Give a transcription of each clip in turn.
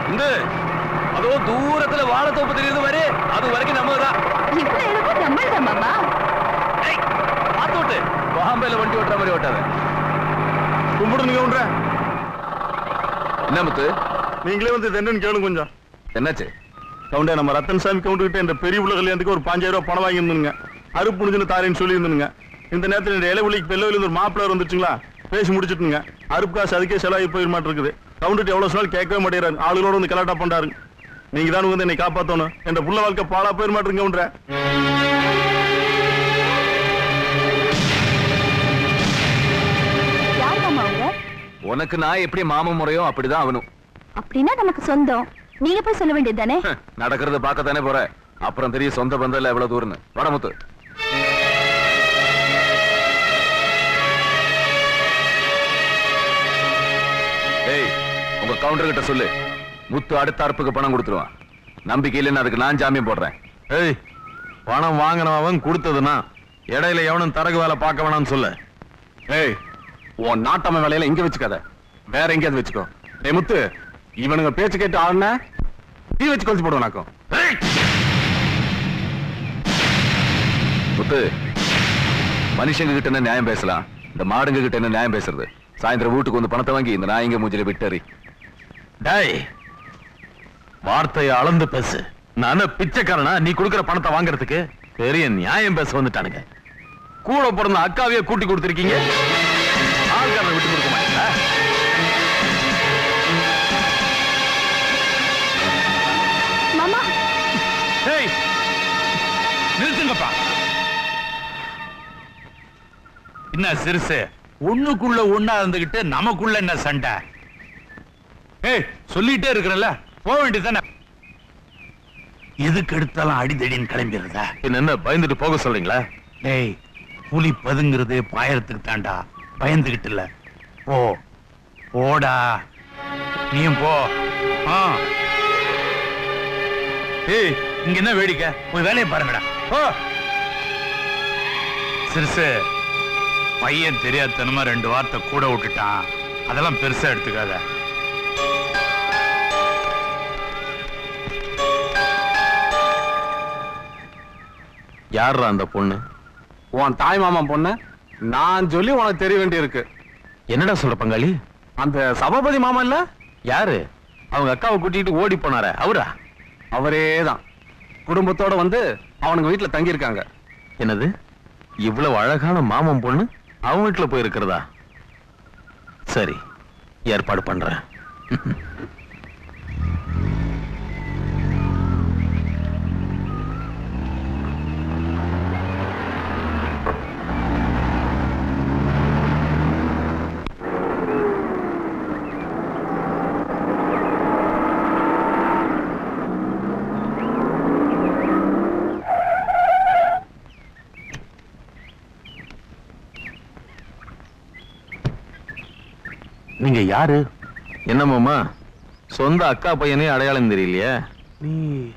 இந்த அதோ தூரத்துல வாழைத்தோப்பு தெரியுது மாதிரி அது வரைக்கும் நம்மதான் இவ்வளவு இருக்கும் நம்மள்தான் மாமா ஏய், பார்த்து விட்டு பாம்பேல வண்டி ஓட்டுற மாதிரி ஓட்டாத கும்பிடுங்க கவுண்டர என்ன முத்து நீங்களே வந்து இது என்னன்னு கேளுங்க கொஞ்சம் என்னாச்சு கவுண்டர் நம்ம ரத்தன் சாமி கவுண்டர் கிட்ட இந்த பெரிய உள்ள கல்யாணத்துக்கு ஒரு பாஞ்சாயிரம் ரூபாய் பணம் வாங்கியிருந்துங்க அறுப்பு முடிஞ்சுன்னு தாரேன்னு சொல்லியிருந்துங்க இந்த நேரத்தில் இந்த இலைவெளிக்கு பெல்லவெளி ஒரு மாப்பிள்ளை வந்துச்சுங்களா பேசி முடிச்சிட்டுங்க அறுப்பு காசு அதுக்கே செலவாகி போயிட மாட்டிருக்குது கவுண்டர் எவ்வளவு சொன்னாலும் கேட்கவே மாட்டேறாரு ஆளுகளோட வந்து கலாட்டா பண்றாரு நீங்க தான் வந்து என்னை காப்பாத்தணும் என் புள்ள வாழ்க்கை பாழா போயிட மாட்டிருங்க கவுண்டர யார் மாமா அவங்க உனக்கு நான் எப்படி மாமன் முறையோ அப்படிதான் அவனும் அப்படின்னா நமக்கு சொந்தம் நீங்க போய் சொல்ல வேண்டியது தானே நடக்கிறத பார்க்கத்தானே போற அப்புறம் தெரியும் சொந்த பந்தம் இல்ல எவ்வளவு தூரம்னு வட முத்து ஏய் உங்க கவுண்டர் கிட்ட சொல்லு முத்து அடுத்த அறுப்புக்கு பணம் கொடுத்துருவான் நம்பிக்கை இல்லைன்னு அதுக்கு நான் ஜாமீன் போடுறேன் ஏய் பணம் வாங்கினவன் கொடுத்ததுன்னா இடையில எவனும் தரகு வேலை பார்க்க வேணாம்னு சொல்லு ஏய் உன் நாட்டம்ம வேலையில இங்க வச்சுக்காத வேற எங்கேயாவது வச்சுக்கோ ஏய் முத்து இவனுங்க பேச்சு கேட்டு ஆடுன தீ வச்சு கொளுத்து போடுவானாக்கும் முத்து மனுஷங்க கிட்ட என்ன நியாயம் பேசலாம் இந்த மாடுங்க கிட்ட என்ன நியாயம் பேசுறது சாயந்தரம் வீட்டுக்கு வந்து பணத்தை வாங்கி இந்த நாயங்க மூஞ்சில விட்டறி டேய் வார்த்தையை அளந்து பேசு நான் பிச்சைக்காரனா நீ கொடுக்கிற பணத்தை வாங்குறதுக்கு பெரிய நியாயம் பேச வந்துட்டானுங்க கூட பிறந்த அக்காவையே கூட்டி கொடுத்திருக்கீங்க ஆள்காரனை விட்டு கொடுக்க மாட்டீங்களா மாமா ஏய் நிறுத்துங்கப்பா என்ன சிறுசு ஒண்ணுக்குள்ள ஒண்ணா இருந்துகிட்டு நமக்குள்ள என்ன சண்டை ஏய் சொல்லிட்டே இருக்கிறல்ல போக வேண்டியதானே எதுக்கு எடுத்தாலும் அடிதடின்னு கிளம்பிடுறதா என்ன பயந்துட்டு போக சொல்றீங்களா டேய் புலி பதுங்கிறது பாயறதுக்கு தாண்டா பயந்துகிட்டு இல்ல போ போடா நீயும் போ ஆ ஏய் இங்க என்ன வேடிக்கை போய் வேலையை பாருங்கடா போ சிறுசு பையன் தெரியாதனமா ரெண்டு வார்த்தை கூட விட்டுட்டான் அதெல்லாம் பெருசா எடுத்துக்காத யாரா அந்த பொண்ணு உன் தாய் மாமன் பொண்ணு நான் சொல்லி உனக்கு தெரிய வேண்டியிருக்கு என்னடா சொல்ற பங்காளி அந்த சபாபதி மாமன் இல்ல யாரு அவங்க அக்காவை கூட்டிட்டு ஓடி போனாரே அவரா அவரே தான் குடும்பத்தோட வந்து அவனுங்க வீட்டுல தங்கி இருக்காங்க என்னது இவ்வளவு அழகான மாமன் பொண்ணு அவன் வீட்டுல போய் இருக்கிறதா சரி ஏற்பாடு பண்றேன் நீங்க யாரு என்ன மாமா சொந்த அக்கா பையனே அடையாளம் தெரியலையே நீ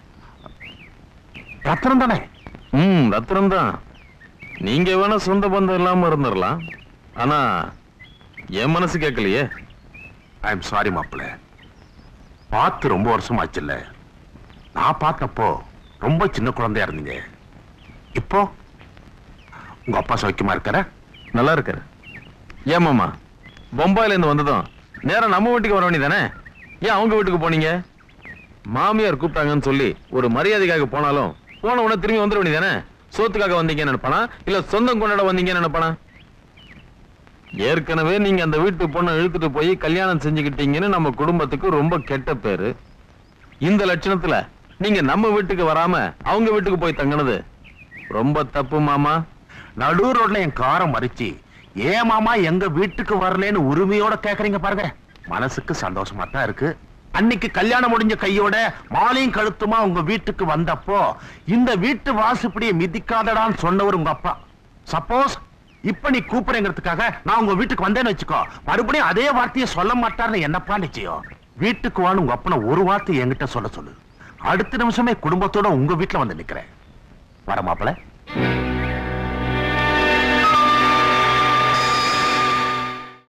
ரத்தனம் தானே ம் ரத்னம் தான் நீங்க வேணா சொந்த பந்தம் இல்லாம இருந்துடலாம் ஆனா என் மனசு கேட்கலையே ஐ எம் சாரி மாப்பிள்ள பார்த்து ரொம்ப வருஷம் ஆச்சுல்ல நான் பார்த்தப்போ ரொம்ப சின்ன குழந்தையா இருந்தீங்க இப்போ உங்க அப்பா சௌக்கியமா இருக்கார நல்லா இருக்காரு ஏன் மாமா பொம்பாயில இருந்து வந்ததும் நேரா நம்ம வீட்டுக்கு வர வேண்டியதானே ஏன் அவங்க வீட்டுக்கு போனீங்க மாமியார் கூப்பிட்டாங்கன்னு சொல்லி ஒரு மரியாதைக்காக போனாலும் போன உடனே திரும்பி வந்துட வேண்டியதானே சோத்துக்காக வந்தீங்கன்னு நினைப்பானா இல்ல சொந்தம் கொண்டாட வந்தீங்கன்னு நினைப்பானா ஏற்கனவே நீங்க அந்த வீட்டு பொண்ணை இழுத்துட்டு போய் கல்யாணம் செஞ்சுக்கிட்டீங்கன்னு நம்ம குடும்பத்துக்கு ரொம்ப கெட்ட பேரு இந்த லட்சணத்துல நீங்க நம்ம வீட்டுக்கு வராம அவங்க வீட்டுக்கு போய் தங்கினது ரொம்ப தப்பு மாமா நடு ரோட்ல என் காரை மறிச்சு ஏன் மாமா எங்க வீட்டுக்கு வரலன்னு உரிமையோட கேக்குறீங்க பாருங்க மனசுக்கு சந்தோஷமா தான் இருக்கு அன்னைக்கு கல்யாணம் முடிஞ்ச கையோட மாலையும் கழுத்துமா உங்க வீட்டுக்கு வந்தப்போ இந்த வீட்டு வாசுப்படியை மிதிக்காதடான்னு சொன்னவர் உங்க அப்பா சப்போஸ் இப்ப நீ கூப்பிடுறேங்கிறதுக்காக நான் உங்க வீட்டுக்கு வந்தேன்னு வச்சுக்கோ மறுபடியும் அதே வார்த்தையை சொல்ல மாட்டார்னு என்னப்பா நிச்சயம் வீட்டுக்கு வான்னு உங்க அப்பனை ஒரு வார்த்தை என்கிட்ட சொல்ல சொல்லு அடுத்த நிமிஷமே குடும்பத்தோட உங்க வீட்டுல வந்து நிக்கிறேன் வர மாப்பிள